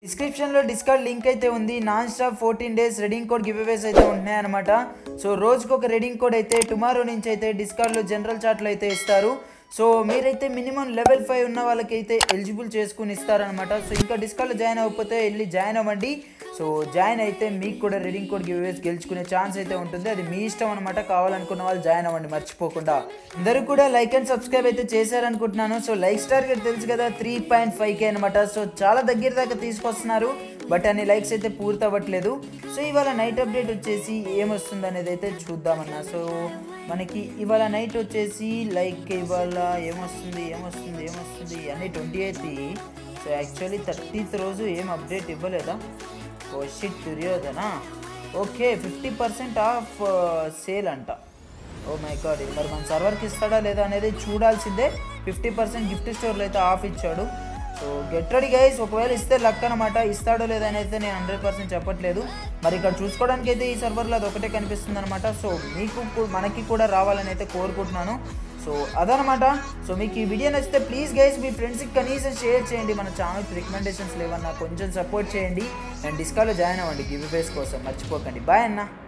డిస్క్రిప్షన్లో discount link అయితే ఉంది non stop fourteen days redeem code giveaways అయితే ఉంటున్నాయి అనమాట సో రోజుకు ఒక రెడింగ్ కోడ్ అయితే టుమారో నుంచి అయితే డిస్కౌంట్లో జనరల్ చార్ట్లో అయితే ఇస్తారు సో మీరైతే మినిమం లెవెల్ ఫైవ్ ఉన్న వాళ్ళకైతే ఎలిజిబుల్ చేసుకుని ఇస్తారనమాట సో ఇంకా డిస్కౌంట్లో జాయిన్ అవ్వకపోతే వెళ్ళి జాయిన్ అవ్వండి సో జాయిన్ అయితే మీకు కూడా రెడింగ్ కోడ్ గివ్ అవేస్ గెలుచుకునే ఛాన్స్ అయితే ఉంటుంది అది మీ ఇష్టం అనమాట కావాలనుకున్న వాళ్ళు జాయిన్ అవ్వండి మర్చిపోకుండా అందరూ కూడా లైక్ అండ్ సబ్స్క్రైబ్ అయితే చేశారనుకుంటున్నాను సో లైక్ స్టార్ గా తెలుసు కదా త్రీ పాయింట్ ఫైవ్ కే అనమాట సో చాలా దగ్గర దాకా తీసుకొస్తున్నారు బట్ అన్ని లైక్స్ అయితే పూర్తి అవ్వట్లేదు సో ఇవాళ నైట్ అప్డేట్ వచ్చేసి ఏమొస్తుంది అనేది అయితే చూద్దామన్నా సో మనకి ఇవాళ నైట్ వచ్చేసి లైక్ ఇవాళ ఏమొస్తుంది ఏమొస్తుంది ఏమొస్తుంది అన్ని twenty eighth so actually thirtieth రోజు ఏం అప్డేట్ ఇవ్వలేదా oh shit Duryodhana okay fifty percent off sale అంట ఓ మై గాడ్ ఇది మరి మన సర్వర్కి ఇస్తాడా లేదా అనేది చూడాల్సిందే ఫిఫ్టీ పర్సెంట్ గిఫ్ట్ స్టోర్లో అయితే ఆఫ్ ఇచ్చాడు సో గెట్ రెడీ గైస్ ఒకవేళ ఇస్తే లక్ అనమాట ఇస్తాడో లేదా అని అయితే నేను హండ్రెడ్ పర్సెంట్ చెప్పట్లేదు మరి ఇక్కడ చూసుకోవడానికి అయితే ఈ సర్వర్లో అది ఒకటే కనిపిస్తుంది అనమాట సో మీకు కూ- మనకి కూడా రావాలని అయితే కోరుకుంటున్నాను సో అదనమాట సో మీకు ఈ వీడియో నచ్చితే ప్లీజ్ గైస్ మీ ఫ్రెండ్స్కి కనీసం షేర్ చేయండి మన ఛానల్కి రికమెండేషన్స్ లేవన్నా కొంచెం సపోర్ట్ చేయండి అండ్ డిస్కాలో జాయిన్ అవ్వండి గివ్ ఫేస్ కోసం మర్చిపోకండి బాయ్ అన్న